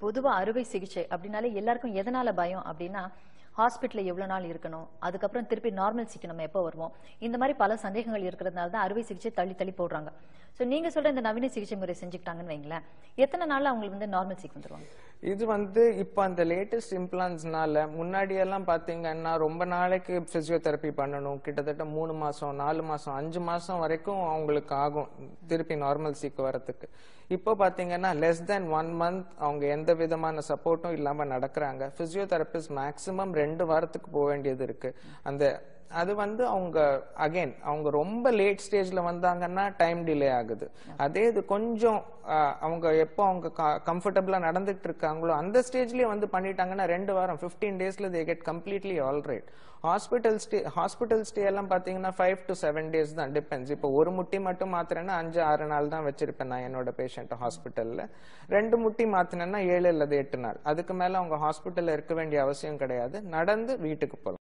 பொதுவா அறுவை சிகிச்சை அப்படின்னாலே எல்லாருக்கும் எதனால பயம் அப்படின்னா ஹாஸ்பிட்டல்ல எவ்வளவு நாள் இருக்கணும் அதுக்கப்புறம் திருப்பி நார்மல்சிக்கு நம்ம எப்போ வருவோம் இந்த மாதிரி பல சந்தேகங்கள் இருக்கிறதுனால தான் அறுவை சிகிச்சை தள்ளி தள்ளி போடுறாங்க சோ நீங்க சொல்ற இந்த நவீன சிகிச்சை முறை செஞ்சுக்கிட்டாங்கன்னு வைங்களேன் எத்தனை நாள்ல அவங்களுக்கு வந்து நார்மல்சிக்கு வந்துருவாங்க இது வந்து இப்போ அந்த லேட்டஸ்ட் இம்ப்ளான்ஸ்னால முன்னாடி எல்லாம் பாத்தீங்கன்னா ரொம்ப நாளைக்கு பிசியோதெரப்பி பண்ணணும் கிட்டத்தட்ட மூணு மாசம் நாலு மாசம் அஞ்சு மாசம் வரைக்கும் அவங்களுக்கு ஆகும் திருப்பி நார்மல்சிக்கு வரதுக்கு இப்போ பாத்தீங்கன்னா லெஸ் தென் ஒன் மந்த் அவங்க எந்த விதமான சப்போர்ட்டும் இல்லாம நடக்கிறாங்க பிசியோதெரபிஸ்ட் மேக்சிமம் ரெண்டு வாரத்துக்கு போக வேண்டியது இருக்கு அந்த அது வந்து அவங்க அகைன் அவங்க ரொம்ப லேட் ஸ்டேஜ்ல வந்தாங்கன்னா டைம் டிலே ஆகுது அதே இது கொஞ்சம் ஆஹ், அவங்க எப்போ அவங்க கம்ஃபர்டபுளா நடந்துட்டு இருக்காங்களோ அந்த ஸ்டேஜ்லயே வந்து பண்ணிட்டாங்கன்னா ரெண்டு வாரம் 15 டேஸ்ல they get completely all right hospital stay hospital stay எல்லாம் பாத்தீங்கன்னா ஃபைவ் டு செவன் டேஸ் தான் டிபெண்ட்ஸ் இப்போ ஒரு முட்டி மட்டும் மாத்துறேன்னா அஞ்சு ஆறு நாள் தான் வச்சிருப்பேன் நான் என்னோட பேஷண்ட் ஹாஸ்பிட்டல்ல ரெண்டு முட்டி மாத்தினேன்னா ஏழு அல்லது எட்டு நாள் அதுக்கு மேல அவங்க ஹாஸ்பிட்டல்ல இருக்க வேண்டிய அவசியம் கிடையாது நடந்து வீட்டுக்கு போகலாம்